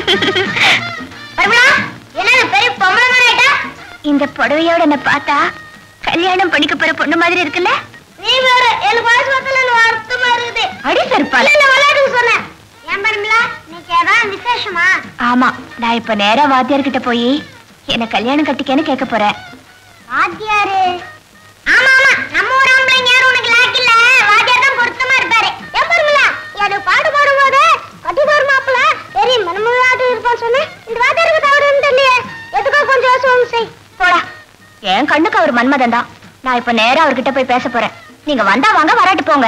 பர்மிளா என்னது பெரிய பொம்பளை மாதிரி ஆயிட்டா இந்த புடவையோட என்ன பார்த்தா கல்யாணம் பண்ணிக்க போற பொண்ணு மாதிரி இருக்குல்ல நீ வேற எனக்கு வயசு பத்தல வருத்தமா இருக்குது அடி செருப்பால இல்ல விளையாட்டு சொன்னேன் ஏன் பர்மிளா இன்னைக்கு ஏதாவது விசேஷமா ஆமா நான் இப்ப நேரா வாத்தியார் கிட்ட போய் என்ன கல்யாணம் கட்டிக்கன்னு கேட்க போறேன் வாத்தியாரு ஆமா ஆமா நம்ம ஊர் ஆம்பளைங்க யாரும் உனக்கு லாக் இல்ல வாத்தியார் தான் பொருத்தமா இருப்பாரு ஏன் பர்மிளா அது பாட்டு பாடும்போது கட்டிதார் மாப்பிள பெரிய மனமுள்ளாட்டு இருப்பான்னு சொன்னேன் இந்த வாத்தியாருக்கு தவறுன்னு தெரியல எதுக்கோ கொஞ்சம் யோசனை செய் போடா என் கண்ணுக்கு அவர் மன்மதன் தான் நான் இப்ப நேரா அவர்கிட்ட போய் பேச போறேன் நீங்க வந்தா வாங்க வராட்டு போங்க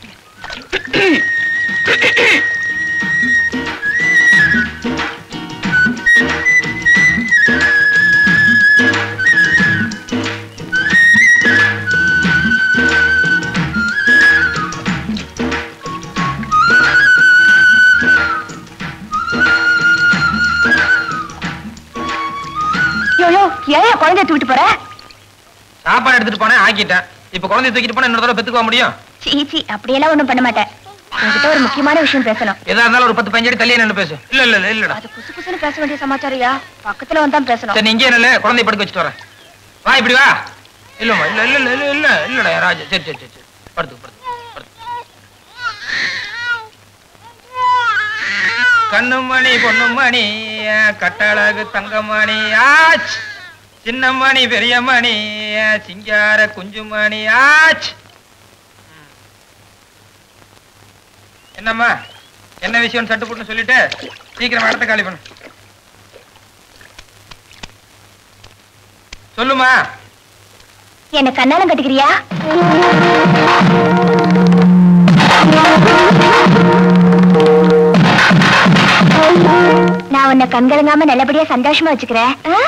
யோ யோ ஏன் குழந்தைய தூக்கிட்டு போற சாப்பாடு எடுத்துட்டு போனேன் ஆக்கிட்டேன் இப்ப குழந்தைய தூக்கிட்டு போனா இன்னொரு தடவை பெத்துக்க முடியும் சீ சீ அப்படியெல்லாம் ஒண்ணும் பண்ண மாட்டேன் உங்ககிட்ட ஒரு முக்கியமான விஷயம் பேசணும் எதா இருந்தாலும் ஒரு பத்து பதினஞ்சு அடி தள்ளியே நின்று பேசு இல்ல இல்ல இல்ல இல்லடா அது குசு குசுன்னு பேச வேண்டிய சமாச்சாரியா பக்கத்துல வந்தா பேசணும் சரி நீ இங்கே நில்லு குழந்தைய படுக்க வச்சுட்டு வரேன் வா இப்படி வா இல்லம்மா இல்ல இல்ல இல்ல இல்ல இல்ல இல்லடா ராஜா சரி சரி சரி சரி படுத்து படுத்து படுத்து கண்ணுமணி பொண்ணுமணி கட்டழகு தங்கமணி ஆச் சின்னமணி பெரியமணி சிங்கார குஞ்சுமணி ஆச் ம். என்னம்மா என்ன விஷயம் சட்டு புட்டுன்னு சொல்லிட்டு சீக்கிரம் இடத்த காலி பண்ணு சொல்லுமா என்ன கண்ணாலம் கட்டிக்கிறியா நான் உன்னை கண்கலங்காம நல்லபடியா சந்தோஷமா வச்சுக்கிறேன் ஆ?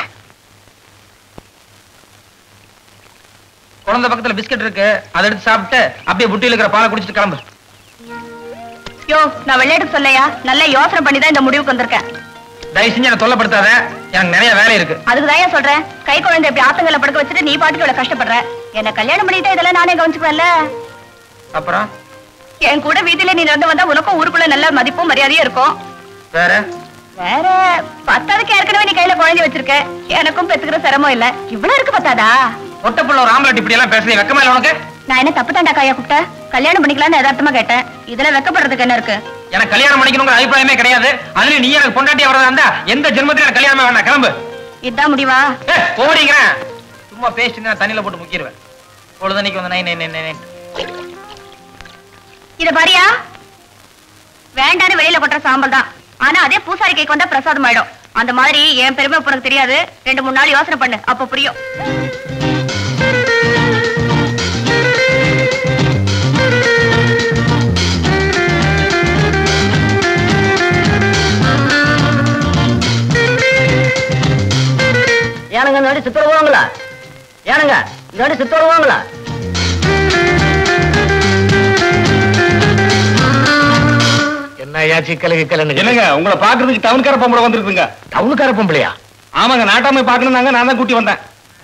குழந்தை பக்கத்துல பிஸ்கட் இருக்கு அதை எடுத்து சாப்பிட்டு அப்படியே புட்டியில் இருக்கிற பாலை குடிச்சிட்டு கிளம்பு யோ நான் விளையாட்டு சொல்லையா நல்ல யோசனை பண்ணி தான் இந்த முடிவுக்கு வந்திருக்கேன் தயவு செஞ்சு என்ன தொல்லப்படுத்தாத எனக்கு நிறைய வேலை இருக்கு அதுக்கு தான் சொல்றேன் கை குழந்தை இப்படி ஆத்தங்கல்ல படுக்க வச்சுட்டு நீ பாட்டுக்கு இவ்வளவு கஷ்டப்படுற என்ன கல்யாணம் பண்ணிட்டா இதெல்லாம் நானே கவனிச்சுக்குவேன்ல அப்புறம் என் கூட வீதியில நீ நடந்து வந்தா உனக்கும் ஊருக்குள்ள நல்ல மதிப்பும் மரியாதையும் இருக்கும் வேற வேற பத்தாவதுக்கு ஏற்கனவே நீ கையில குழந்தை வச்சிருக்க எனக்கும் பெத்துக்கிற சிரமம் இல்ல இவ்வளவு இருக்கு பத்தாதா ஒட்டப்புள்ள ஒரு ஆம்பளை இப்படி எல்லாம் பேசுறீங்க வெக்கமா இல்ல உனக்கு நான் என்ன தப்பு தாண்டா கையா கூப்பிட்ட கல்யாணம் பண்ணிக்கலாம்னு யதார்த்தமா கேட்டேன் இதுல வெக்கப்படுறதுக்கு என்ன இருக்கு எனக்கு கல்யாணம் பண்ணிக்கணுங்கிற அபிப்பிராயமே கிடையாது அதுலயும் நீ எனக்கு பொண்டாட்டி வரதா இருந்தா எந்த ஜென்மத்திலும் எனக்கு கல்யாணமே வேண்டாம் கிளம்பு இதான் முடிவா ஏய், ஓடிங்கிறேன் சும்மா பேசிட்டு தண்ணியில போட்டு முக்கிடுவேன் பொழுதனைக்கு வந்து நை நை நை நை நை. இத பாரியா வேண்டான்னு வெளியில கொட்டுற சாம்பல் தான் ஆனா அதே பூசாரி கைக்கு வந்தா பிரசாதம் ஆயிடும் அந்த மாதிரி என் பெருமை இப்ப உனக்கு தெரியாது ரெண்டு மூணு நாள் யோசனை பண்ணு அப்ப புரியும் ஏனுங்க இந்த வாட்டி சித்தர் வருவாங்களா ஏனுங்க இந்த வாட்டி சித்தர் வருவாங்களா என்ன ஐயா சிக்கலு கிக்கலன்னு என்னங்க உங்களை பாக்குறதுக்கு டவுன்கார பொம்பளை வந்திருக்குங்க டவுனுக்கார பொம்பளையா ஆமாங்க நாட்டாமை பாக்கணும்னாங்க நான் தான் கூட்டி வந்தேன்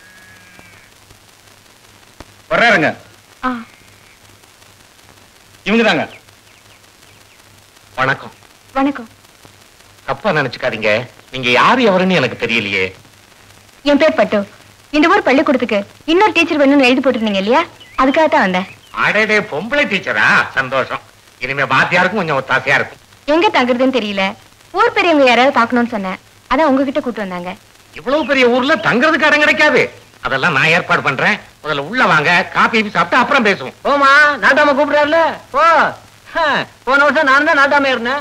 வர்றாருங்க ஆ, இவங்க தாங்க வணக்கம் வணக்கம் தப்பா நினைச்சுக்காதீங்க நீங்க யாரு எவருன்னு எனக்கு தெரியலையே என் பேர் பட்டு இந்த ஊர் பள்ளிக்கூடத்துக்கு இன்னொரு டீச்சர் வேணும்னு எழுதி போட்டிருந்தீங்க இல்லையா அதுக்காக தான் வந்தேன் அடடே பொம்பளை டீச்சரா சந்தோஷம் இனிமே வாத்தியாருக்கும் கொஞ்சம் ஒத்தாசையா இருக்கும் எங்க தங்குறதுன்னு தெரியல ஊர் பெரியவங்க யாராவது பார்க்கணும்னு சொன்னேன் அதான் உங்ககிட்ட கூட்டு வந்தாங்க இவ்வளவு பெரிய ஊர்ல தங்குறதுக்கு இடம் கிடைக்காது அதெல்லாம் நான் ஏற்பாடு பண்றேன் முதல்ல உள்ள வாங்க காப்பி கீப்பி சாப்பிட்டு அப்புறம் பேசுவோம் போமா நாட்டாம கூப்பிடுறாருல போ ஹ, போன வருஷம் நான் தான் நாட்டாம இருந்தேன்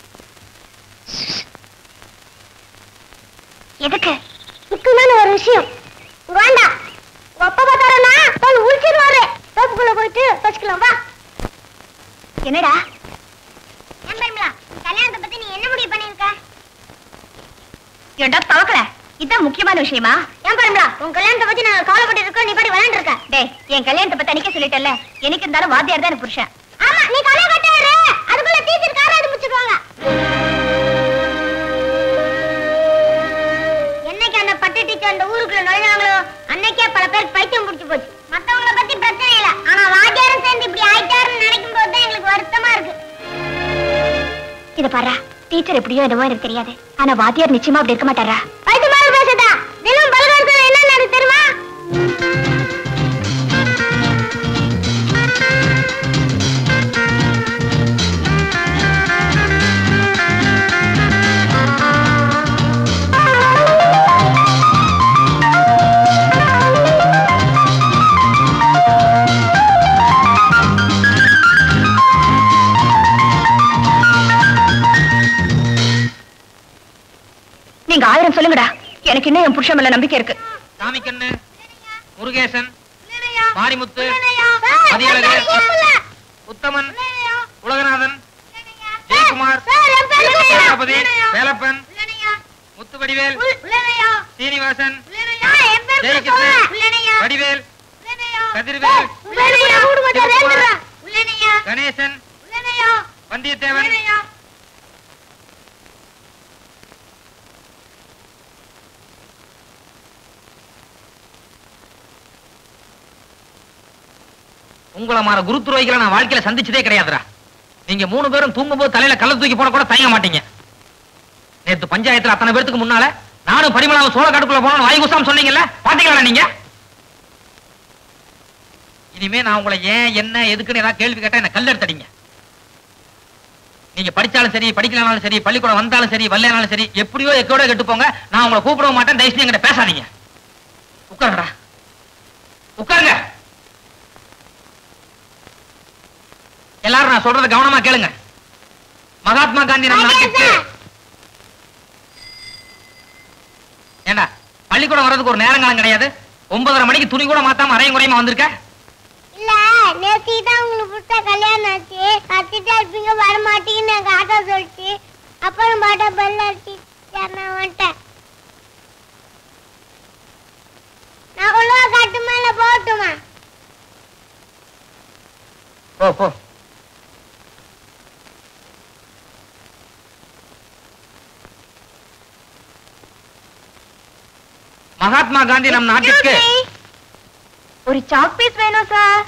எதுக்கு முக்கியமான ஒரு விஷயம் வேண்டாம் ஒப்ப பார்த்தாரனா தோல் உழிச்சிருவாரு தோப்புக்குள்ள போயிட்டு வச்சுக்கலாம் வா என்னடா கல்யாணத்தை பத்தி நீ என்ன முடிவு பண்ணிருக்க ஏண்டா தவக்கல இதான் முக்கியமான விஷயமா ஏன் பாருங்களா உன் கல்யாணத்தை பத்தி நான் கவலைப்பட்டு இருக்கோம் நீ படி விளையாண்டு இருக்க டேய் என் கல்யாணத்தை பத்தி அன்னைக்கே சொல்லிட்டல எனக்கு இருந்தாலும் வாத்தியார் தான் எனக்கு புருஷன் ஆமா நீ கலை கட்டாரு அதுக்குள்ள டீச்சர் கார அது முடிச்சுக்குவாங்க என்னைக்கு அந்த பட்டு டீச்சர் அந்த ஊருக்குள்ள நுழைஞ்சாங்களோ அன்னைக்கே பல பேருக்கு பைத்தியம் பிடிச்சு போச்சு மத்தவங்கள பத்தி பிரச்சனை இல்ல ஆனா வாத்தியாரும் சேர்ந்து இப்படி ஆயிட்டாருன்னு நினைக்கும் போது தான் எங்களுக்கு வருத்தமா இருக்கு இத பாரு டீச்சர் எப்படியோ என்னவோ எனக்கு தெரியாது ஆனா வாத்தியார் நிச்சயமா அப்படி இருக்க மாட்டாரா அது மாதிரி பேசுதா தினம் பலகாரத்துல என்ன நடக்கு தெரியுமா நீங்க ஆயிரம் சொல்லுங்கடா எனக்கு இன்னும் என் புருஷன் மேல நம்பிக்கை இருக்கு சாமிக்கண்ணு முருகேசன் மாரிமுத்து மதியழகு உத்தமன் உலகநாதன் ஜெயக்குமார் பிரஜாபதி வேலப்பன் முத்துவடிவேல் சீனிவாசன் ஜெயகிருஷ்ணன் வடிவேல் கதிர்வேல் கணேசன் வந்தியத்தேவன் உங்களை மாற குரு துரோகிகளை நான் வாழ்க்கையில சந்திச்சதே கிடையாதுடா நீங்க மூணு பேரும் தூங்கும்போது தலையில கள்ள தூக்கி போட கூட தயங்க மாட்டீங்க நேத்து பஞ்சாயத்துல அத்தனை பேருக்கு முன்னால நானும் பரிமளாவும் சோழ காட்டுக்குள்ள போனோம் வாய் குசாம் சொன்னீங்கல்ல பாத்தீங்களா நீங்க இனிமே நான் உங்களை ஏன் என்ன எதுக்குன்னு ஏதாவது கேள்வி கேட்டா என்ன கல்லெடுத்தடிங்க நீங்க படிச்சாலும் சரி படிக்கலனாலும் சரி பள்ளிக்கூடம் வந்தாலும் சரி வரலனாலும் சரி எப்படியோ எக்கோட கெட்டு போங்க நான் உங்களை கூப்பிடவும் மாட்டேன் தயவுசெய்து என்கிட்ட பேசாதீங்க உட்காருங்கடா உட்காருங்க எல்லாரும் நான் சொல்றத கவனமா கேளுங்க மகாத்மா காந்தி நம்ம நாட்டுக்கு ஏண்டா பள்ளிக்கூடம் வர்றதுக்கு ஒரு நேரங்காலம் கிடையாது ஒன்பதரை மணிக்கு துணி கூட மாத்தாம அரையும் குறையுமா வந்திருக்க இல்ல நேத்தி தான் உங்களுக்கு புத்த கல்யாணம் ஆச்சு கத்திட்டா இருப்பீங்க வர மாட்டீங்கன்னு எங்க ஆட்டோ சொல்லிச்சு அப்புறம் பாட்டா பெல் அடிச்சு சரி, நான் வந்துட்டேன் நான் உள்ள கட்டு மேல போட்டுமா போ போ மகாத்மா காந்தி நம் நாட்டிற்கு ஒரு சாக் பீஸ் வேணும் சார்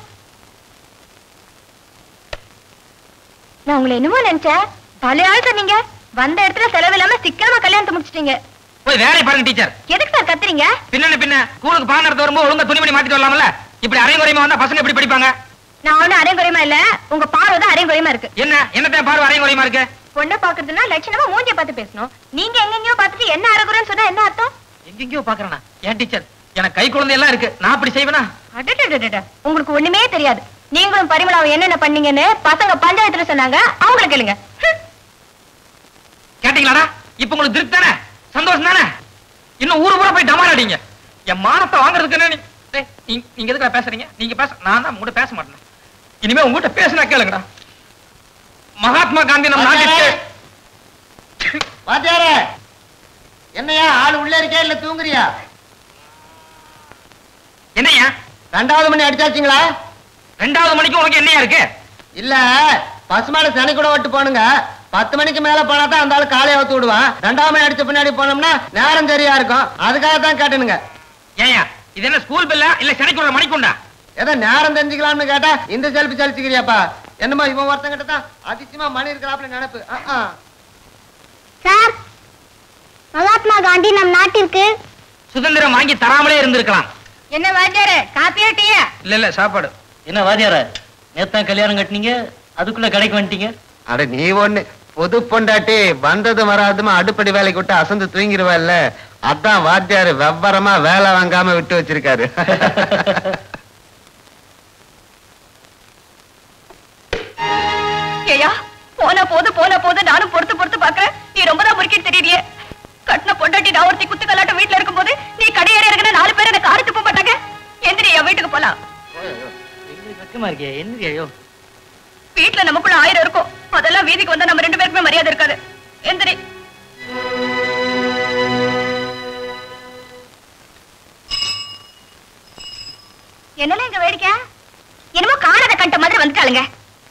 நான் உங்களை என்னமோ நினைச்சேன் பழைய ஆள் சார் நீங்க வந்த இடத்துல செலவில்லாம சிக்கனமா கல்யாணத்தை முடிச்சிட்டீங்க போய் வேலையை பாருங்க டீச்சர் எதுக்கு சார் கத்துறீங்க பின்ன பின்ன ஸ்கூலுக்கு பாடம் நடத்த வரும்போது ஒழுங்கா துணிமணி மாத்திட்டு வரலாம்ல இப்படி அரையும் குறையுமா வந்தா பசங்க எப்படி படிப்பாங்க நான் ஒண்ணும் அரையும் குறையுமா இல்ல உங்க பார்வை தான் அரையும் குறையுமா இருக்கு என்ன என்னத்தையும் பார்வை அரையும் குறையுமா இருக்கு பொண்ணை பாக்குறதுன்னா லட்சணமா மூஞ்சிய பார்த்து பேசணும் நீங்க எங்கெங்கயோ பார்த்துட்டு என்ன அரைகுறைன்னு சொன்னா என்ன அர்த்தம் எங்கெங்கயோ பாக்குறேனா ஏன் டீச்சர் எனக்கு கை குழந்தை எல்லாம் இருக்கு நான் அப்படி செய்வேனா அடடடடட. உங்களுக்கு ஒண்ணுமே தெரியாது நீங்களும் பரிமளாவும் என்னென்ன பண்ணீங்கன்னு பசங்க பஞ்சாயத்துல சொன்னாங்க அவங்கள கேளுங்க ஹம். கேட்டீங்களாடா இப்ப உங்களுக்கு திருப்தி தானே சந்தோஷம் தானே இன்னும் ஊரு பூரா போய் டமால் அடிங்க என் மானத்தை வாங்குறதுக்கு என்ன நீ- டேய், நீங்க நீங்க எதுக்குடா பேசுறீங்க நீங்க பேச நான் தான் உங்ககிட்ட பேச மாட்டேன் இனிமே உங்ககிட்ட பேசினா கேளுங்கடா மகாத்மா காந்தி நம்ம நாட்டுக்கு வாத்தியாரே என்னையா ஆள் உள்ள இருக்கே இல்ல தூங்குறியா என்னய்யா ரெண்டாவது மணி அடிச்சாச்சுங்களா ரெண்டாவது மணிக்கு உனக்கு என்னையா இருக்கு இல்ல பசுமாடு சனி கூட விட்டு போனுங்க பத்து மணிக்கு மேல போனா தான் அந்த ஆளு காலையை ஊத்து விடுவான் ரெண்டாவது மணி அடிச்ச பின்னாடி போனோம்னா நேரம் சரியா இருக்கும் அதுக்காக தான் கேட்டுனுங்க ஏயா இது என்ன ஸ்கூல் பில்லா இல்ல சனிக்குள்ள மணிக்குண்டா ஏதோ நேரம் தெரிஞ்சுக்கலாம்னு கேட்டா இந்த செல்ஃபி சலிச்சுக்கிறியாப்பா என்னமோ இவன் ஒருத்தங்கிட்ட தான் அதிசயமா மணி இருக்கிறாப்புல நினைப்பு ஆ, ஆ. சார் மகாத்மா காந்தி நம் நாட்டிற்கு சுதந்திரம் வாங்கி தராமலே இருந்திருக்கலாம் என்ன வாத்தியாரு காப்பியா டீயா இல்ல இல்ல சாப்பாடு என்ன வாதியார நேத்தான் கல்யாணம் கட்டினீங்க அதுக்குள்ள கடைக்கு வந்துட்டீங்க அட நீ ஒண்ணு பொது பொண்டாட்டி வந்தது வராதுமா அடுப்படி வேலைக்கு விட்டு அசந்து தூங்கிடுவல்ல அதான் வாத்தியாரு வெவ்வரமா வேலை வாங்காம விட்டு வச்சிருக்காரு ஏயா போன போது போன போது நானும் பொறுத்து பொறுத்து பாக்குறேன் நீ ரொம்ப தான் முறுக்கிட்டு தெரியறியே கட்டின பொண்டாட்டி நான் ஒருத்தி குத்து கலாட்டம் வீட்டுல இருக்கும்போது நீ கடையேற இருக்கிற நாலு பேர் எனக்கு காரி துப்ப மாட்டாங்க எந்திரி என் வீட்டுக்கு போலாம் வெக்கமா இருக்கே என்ன ஐயோ வீட்டுல நமக்குள்ள ஆயிரம் இருக்கும் அதெல்லாம் வீதிக்கு வந்தா நம்ம ரெண்டு பேருக்குமே மரியாதை இருக்காது எந்திரி என்னல இங்க வேடிக்கை என்னமோ காணாத கண்ட மாதிரி வந்துட்டாளுங்க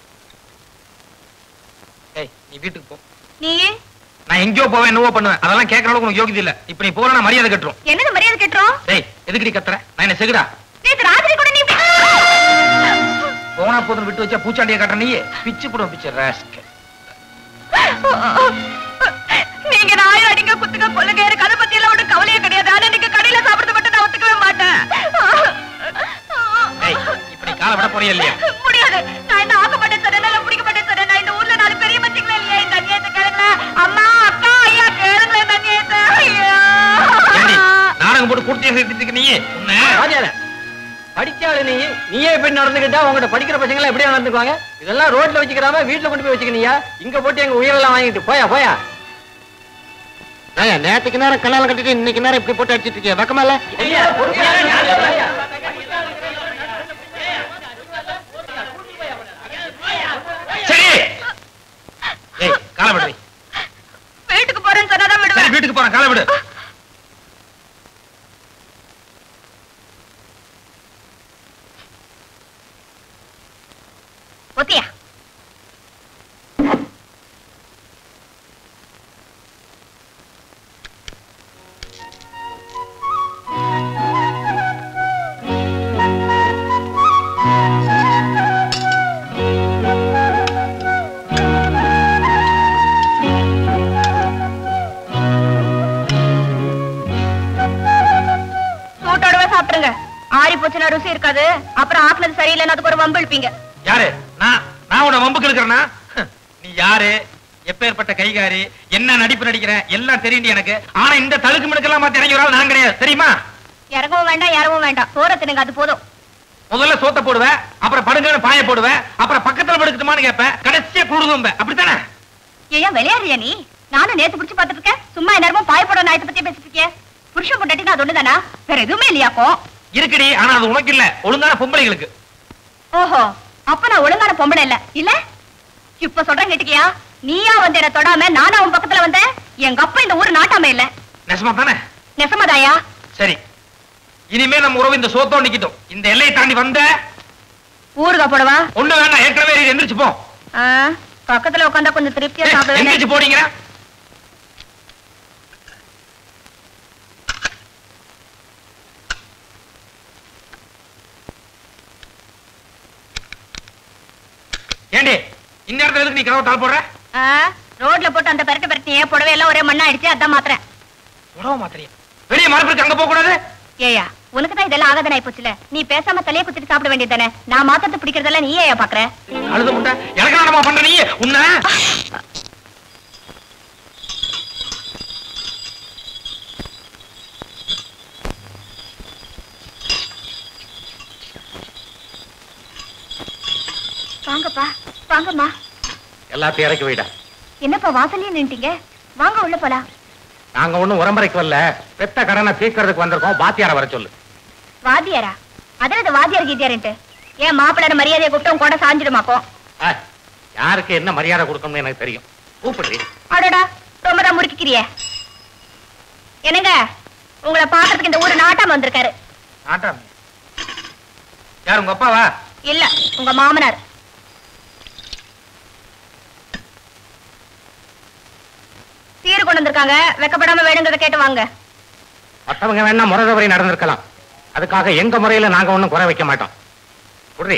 ஏய் நீ வீட்டுக்கு போ நீ நான் எங்கேயோ போவேன் என்னவோ பண்ணுவேன் அதெல்லாம் கேட்கற அளவுக்கு உனக்கு யோகியது இல்ல இப்ப நீ போறா மரியாதை கட்டுரும் என்னது மரியாதை கேட்டுறோம் டேய் எதுக்கு நீ கத்துற நான் என்ன செகுடா நேத்து ராத்திரி கூட நீ இப்படி- போனா போதும் விட்டு வச்சா பூச்சாண்டிய கட்டுற நீ பிச்சு போடும் பிச்சு ராஸ்கல் நீங்க என்ன ஆயிரம் அடிங்க குத்துங்க கொல்லுங்க எனக்கு அதை பத்தி எல்லாம் ஒன்றும் கவலையே கிடையாது ஆனா நீங்க கடையில சாப்பிடுறது மட்டும் நான் ஒத்துக்கவே மாட்டேன் ஏய், இப்படி காலை விட போறியா இல்லையா முடியாது நான் என்ன ஆக மாட்டேன் சார் என்னால பிடிக்க மாட்டேன் சார் நான் இந்த ஊர்ல நாலு பெரிய மச்சிங்களா இல்லையா இந்த அநியாயத்தை கேளுங்களேன் அம்மா அக்கா ஐயா கேளுங்களேன் இந்த அநியாயத்தை ஐயா ஏண்டி, நாடகம் போட்டு கூட்டி சேர்த்துட்டு நீ உன்னை ராஜால படிச்சாளு நீ நீயே இப்படி நடந்துக்கிட்டா உங்ககிட்ட படிக்கிற பசங்க எல்லாம் எப்படியா நடந்துக்குவாங்க இதெல்லாம் ரோட்ல வச்சுக்கிறாம வீட்டுல கொண்டு போய் வச்சுக்கினியா இங்க போட்டு எங்க உயிரெல்லாம் வாங்கிட்டு போயா போயா நேத்துக்கு நேரம் கல்லால கட்டிட்டு இன்னைக்கு நேரம் இப்படி போட்டு அடிச்சிட்டு இருக்கியா வெக்கமால சரி ஏய் காலை விடு வீட்டுக்கு போறேன்னு சொன்னாதான் சரி விடுவேன் வீட்டுக்கு போறேன் காலை விடு ஒத்தியா சூட்டோடவே சாப்பிட்டுருங்க ஆறி போச்சுன்னா ருசி இருக்காது அப்புறம் ஆக்குனது சரியில்லைன்னு அதுக்கு ஒரு வம்பு இழுப்பீங்க யாரு நான் நான் உன்னை வம்புக்கு இருக்கிறேனா நீ யாரு எப்பேற்பட்ட கைகாரி என்ன நடிப்பு நடிக்கிற எல்லாம் தெரியும் எனக்கு ஆனா இந்த தழுக்கு மிடுக்கெல்லாம் மாத்தி இறங்கி ஒரு ஆள் நான் கிடையாது தெரியுமா இறங்கவும் வேண்டாம் இறங்கவும் வேண்டாம் சோற தின்னுங்க அது போதும் முதல்ல சோத்த போடுவேன் அப்புறம் படுங்கன்னு பாய போடுவேன் அப்புறம் பக்கத்துல படுக்கட்டுமான்னு கேட்பேன் கடைசியா குழுதும்ப அப்படித்தானே ஏன் விளையாடுறியா நீ நானும் நேத்து பிடிச்சு பார்த்துட்டு இருக்கேன் சும்மா நேரமும் பாயப்பட நாயத்தை பத்தி பேசிட்டு இருக்கேன் புருஷன் பொண்டாட்டினா அது ஒண்ணுதானா வேற எதுவுமே இல்லையாக்கும் இருக்குடி ஆனா அது உனக்கு இல்ல ஒழுங்கான பொம்பளைகளுக்கு ஓஹோ அப்ப நான் ஒழுங்கான பொம்பளை இல்ல இல்ல இப்ப சொல்றேன் கேட்டுக்கியா நீயா வந்து என்ன தொடாம நானா உன் பக்கத்துல வந்தேன் எங்க அப்பா இந்த ஊரு நாட்டாம இல்ல நெசமா தானே நெசமாதாயா சரி இனிமே நம்ம உறவு இந்த சோத்தோட நிக்கட்டும் இந்த எல்லையை தாண்டி வந்த ஊருகா போடவா ஒண்ணு வேண்டாம் ஏற்கனவே இது எந்திரிச்சு போ ஆ, பக்கத்துல உட்காந்தா கொஞ்சம் திருப்தியா ஏய், சாப்பிடுவேன் எந்திரிச்சு போறீங்க ஏண்டி இந்த இடத்துல எதுக்கு நீ கதவை தாழ் போடுற ஆ, ரோட்ல போட்டு அந்த பெரட்டு பெரட்டியே புடவை எல்லாம் ஒரே மண்ணா ஆயிடுச்சு அதான் மாத்திரேன் உடவ மாத்திரியா வெளியே மரப்பிற்கு அங்க போக கூடாது ஏயா உனக்கு தான் இதெல்லாம் ஆகாதன ஆயிப்போச்சுல நீ பேசாம தலைய குத்திட்டு சாப்பிட வேண்டியது தானே நான் மாத்திரத்து பிடிக்கிறதெல்லாம் நீ ஏயா பாக்குற அழுது முட்டை எனக்கு நாடமா பண்ற நீ உன்ன வாங்கப்பா வாங்கம்மா எல்லாத்தையும் இறக்கி வைடா என்னப்பா வாசல்லயே நின்ட்டீங்க வாங்க உள்ள போலாம் நாங்க ஒண்ணும் உரம்பரைக்கு வரல பெத்த கடனை தீர்க்கறதுக்கு வந்திருக்கோம் பாத்தியார வர சொல்லு வாத்தியாரா அதான் இந்த வாத்தியார் கீத்தியாருன்ட்டு ஏன் மாப்பிள்ளை மரியாதையை கூப்பிட்டு உன் கூட சாஞ்சிடுமாக்கும் ஆ, யாருக்கு என்ன மரியாதை கொடுக்கணும்னு எனக்கு தெரியும் கூப்பிடு அடடா ரொம்ப தான் முறுக்கிக்கிறியே என்னங்க உங்களை பாக்குறதுக்கு இந்த ஊரு நாட்டாம வந்திருக்காரு ஆட்டாம யார் உங்க அப்பாவா இல்ல உங்க மாமனார் சீர் கொண்டு வந்திருக்காங்க வெக்கப்படாம வேணுங்கிறத கேட்டு வாங்க மத்தவங்க வேணா முறை தவறி நடந்திருக்கலாம் அதுக்காக எங்க முறையில நாங்க ஒண்ணும் குறை வைக்க மாட்டோம் குடி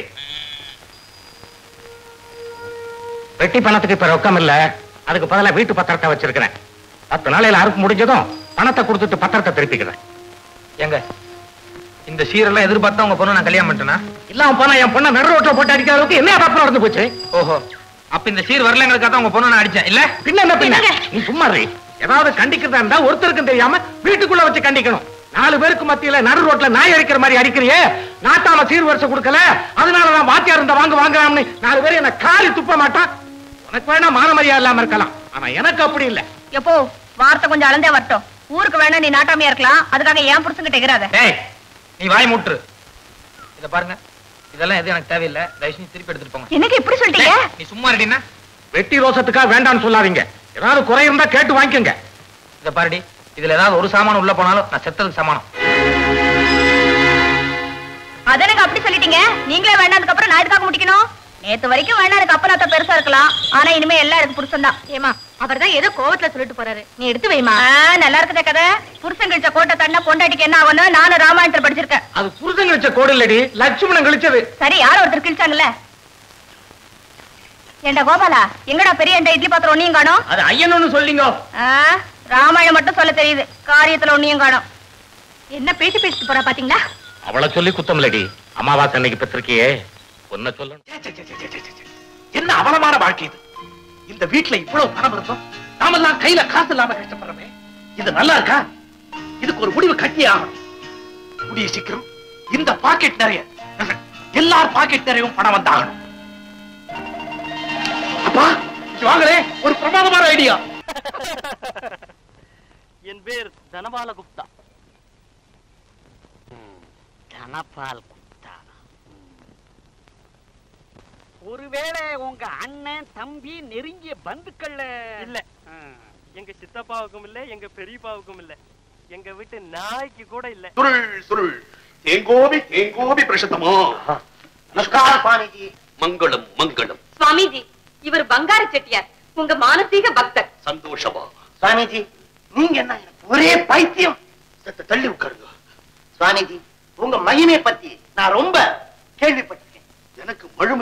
வெட்டி பணத்துக்கு இப்ப ரொக்கம் இல்ல அதுக்கு பதிலா வீட்டு பத்திரத்தை வச்சிருக்கிறேன் பத்து நாளையில அறுப்பு முடிஞ்சதும் பணத்தை கொடுத்துட்டு பத்திரத்தை திருப்பிக்கிறேன் எங்க இந்த சீரெல்லாம் எதிர்பார்த்தா உங்க பொண்ணு நான் கல்யாணம் பண்ணிட்டேனா இல்லாம போனா என் பொண்ணை நடு ரோட்ல போட்டு அடிக்கிற அளவுக்கு என்ன தப்பு நடந்து போச்சு ஓஹோ அப்ப இந்த சீர் வரலங்கிறதுக்காக தான் உங்க பொண்ணு நான் அடிச்சேன் இல்ல பின்ன என்ன பின்ன நீ சும்மா இரு. ஏதாவது கண்டிக்கிறதா இருந்தா ஒருத்தருக்கும் தெரியாம வீட்டுக்குள்ள வச்சு கண்டிக்கணும் நாலு பேருக்கு மத்தியில நடு ரோட்ல நாய் அடிக்கிற மாதிரி அடிக்கிறியே நாட்டாம சீர் வருஷம் கொடுக்கல அதனாலதான் வாத்தியார் இருந்த வாங்க வாங்கலாம்னு நாலு பேர் என்ன காரி துப்ப மாட்டான் உனக்கு வேணா மான மரியாதை இல்லாம இருக்கலாம் ஆனா எனக்கு அப்படி இல்ல எப்போ வார்த்தை கொஞ்சம் அளந்தே வரட்டும் ஊருக்கு வேணா நீ நாட்டாமையா இருக்கலாம் அதுக்காக ஏன் புருஷன்கிட்ட எகிறாத டேய் நீ வாய் மூட்டுரு இத பாருங்க இதெல்லாம் எதுவும் எனக்கு தேவையில்லை தயவு செஞ்சு திருப்பி எடுத்துட்டு போங்க என்னங்க இப்படி சொல்லிட்டீங்க டேய், நீ சும்மா இருடினா வெட்டி ரோசத்துக்காக வேண்டாம்னு சொல்லாதீங்க ஏதாவது குறை இருந்தா கேட்டு வாங்கிக்கோங்க இத பாருடி இதுல ஏதாவது ஒரு சாமான் உள்ள போனாலும் நான் செத்ததுக்கு சமானம் அதனங்க அப்படி சொல்லிட்டீங்க நீங்களே வேண்டாதுக்கு அப்புறம் நான் எதுக்காக முடிக்கணும் நேத்து வரைக்கும் வேணா எனக்கு அப்பனாத்த பெருசா இருக்கலாம் ஆனா இனிமே எல்லாம் எனக்கு புருஷன் தான் ஏமா அவர் தான் ஏதோ கோவத்துல சொல்லிட்டு போறாரு நீ எடுத்து வைமா நல்லா இருக்குதே கதை புருஷன் கழிச்ச கோட்டை தண்ணா பொண்டாட்டிக்கு என்ன ஆகணும் நானும் ராமாயணத்துல படிச்சிருக்கேன் அது புருஷன் கழிச்ச கோடு இல்லடி லட்சுமணன் கழிச்சது சரி யாரோ ஒருத்தர் கிழிச்சாங்கல்ல ஏண்டா கோபாலா எங்கடா பெரிய என்ற இட்லி பாத்திரம் ஒன்னையும் காணோம் அது ஐயன்னு சொல்லிங்க ஆ, ராமாயணம் மட்டும் சொல்ல தெரியுது காரியத்துல ஒன்னையும் காணோம் என்ன பேசி பேசிட்டு போறா பாத்தீங்களா அவளை சொல்லி குத்தம் இல்லடி அமாவாசை அன்னைக்கு பெற்றிருக்கியே ஒன்ன சொல்லணும் சே, சே, சே, சே, சே, சே, சே. என்ன அவலமான வாழ்க்கை இது இந்த வீட்டுல இவ்வளவு பணம் இருந்தோம் நாமெல்லாம் கையில காசு இல்லாம கஷ்டப்படுறோமே இது நல்லா இருக்கா இதுக்கு ஒரு முடிவு கட்டி ஆகணும் கூடிய சீக்கிரம் இந்த பாக்கெட் நிறைய எல்லார் பாக்கெட் நிறையவும் பணம் வந்தாகணும் அப்பா இங்க வாங்களே ஒரு பிரமாதமான ஐடியா என் பேர் தனபால குப்தா தனபால் குப்தா ஒருவேளை உங்க அண்ணன் தம்பி நெருங்கிய பந்துக்கள்ல இல்ல எங்க சித்தப்பாவுக்கும் இல்ல எங்க பெரியப்பாவுக்கும் இல்ல எங்க வீட்டு நாய்க்கு கூட இல்ல சுருள் சுருள் தேங்கோபி தேங்கோபி பிரசத்தமா நமஸ்கார் சுவாமிஜி மங்களம் மங்களம் சுவாமிஜி இவர் பங்கார செட்டியார் உங்க மானசீக பக்தர் சந்தோஷமா சுவாமிஜி நீங்க என்ன எனக்கு ஒரே பைத்தியம் சத்து தள்ளி உட்காருங்க சுவாமிஜி உங்க மகிமை பத்தி நான் ரொம்ப கேள்விப்பட்டிருக்கேன் எனக்கு மழுமை